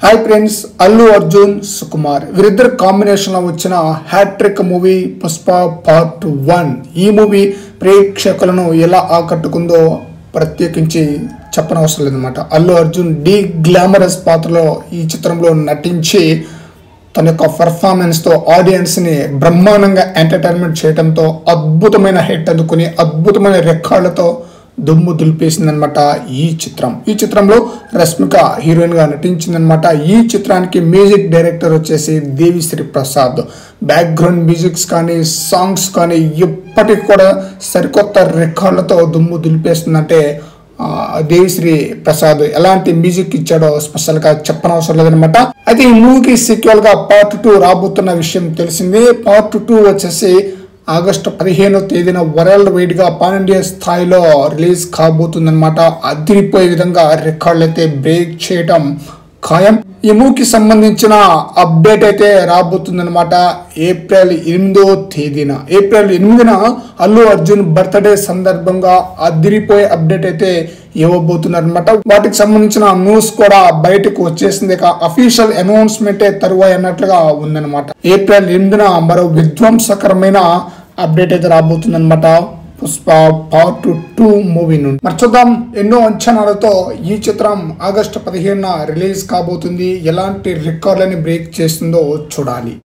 hi friends Allu Arjun Sukumar వీరిద్దరు కాంబినేషన్లో వచ్చిన hat trick movie Pushpa part one ఈ మూవీ ప్రేక్షకులను ఎలా ఆకట్టుకుందో ప్రత్యేకించి చెప్పనవసరం లేదన్నమాట అల్లు అర్జున్ డి గ్లామరస్ పాత్రలో ఈ చిత్రంలో నటించి తన యొక్క పర్ఫార్మెన్స్తో ఆడియన్స్ని బ్రహ్మాండంగా ఎంటర్టైన్మెంట్ చేయడంతో అద్భుతమైన హిట్ అందుకుని అద్భుతమైన రికార్డులతో దుమ్ము దులిపేసిందనమాట ఈ చిత్రం ఈ చిత్రంలో రష్మిక హీరోయిన్గా నటించిందనమాట ఈ చిత్రానికి మ్యూజిక్ డైరెక్టర్ వచ్చేసి దేవిశ్రీ ప్రసాద్ బ్యాక్గ్రౌండ్ మ్యూజిక్స్ కానీ సాంగ్స్ కానీ ఇప్పటికి కూడా సరికొత్త రికార్డులతో దుమ్ము దులిపేస్తుందంటే ఆ, దేవిశ్రీ ప్రసాద్ ఎలాంటి మ్యూజిక్ ఇచ్చాడో స్పెషల్ గా చెప్పనవసరం లేదనమాట అయితే ఈ మూవీకి సీక్వెల్ గా పార్ట్ టూ రాబోతున్న విషయం తెలిసిందే పార్ట్ టూ వచ్చేసి ఆగస్టు పదిహేనో తేదీన వరల్డ్ వైడ్ గా పాన్ ఇండియా స్థాయిలో రిలీజ్ కాబోతుందన్నమాట అదిరిపోయే విధంగా రికార్డులు అయితే బ్రేక్ చేయడం ఖాయం ఈ మూవీకి సంబంధించిన అప్డేట్ అయితే రాబోతుందన్నమాట ఏప్రిల్ ఎనిమిదో తేదీన ఏప్రిల్ ఎనిమిదిన అల్లు అర్జున్ బర్త్డే సందర్భంగా అదిరిపోయే అప్డేట్ అయితే ఇవ్వబోతున్నారు అనమాట వాటికి సంబంధించిన న్యూస్ కూడా బయటకు వచ్చేసింది అఫీషియల్ అనౌన్స్మెంటే తరువాయి అన్నట్లుగా ఉందన్నమాట ఏప్రిల్ ఎనిమిదిన మరో విధ్వంసకరమైన అప్డేట్ అయితే రాబోతుందన్నమాట పుష్ప పార్ట్ టూ మూవీ నుండి మరి చూద్దాం ఎన్నో అంచనాలతో ఈ చిత్రం ఆగస్టు పదిహేనున రిలీజ్ కాబోతుంది ఎలాంటి రికార్డులని బ్రేక్ చేస్తుందో చూడాలి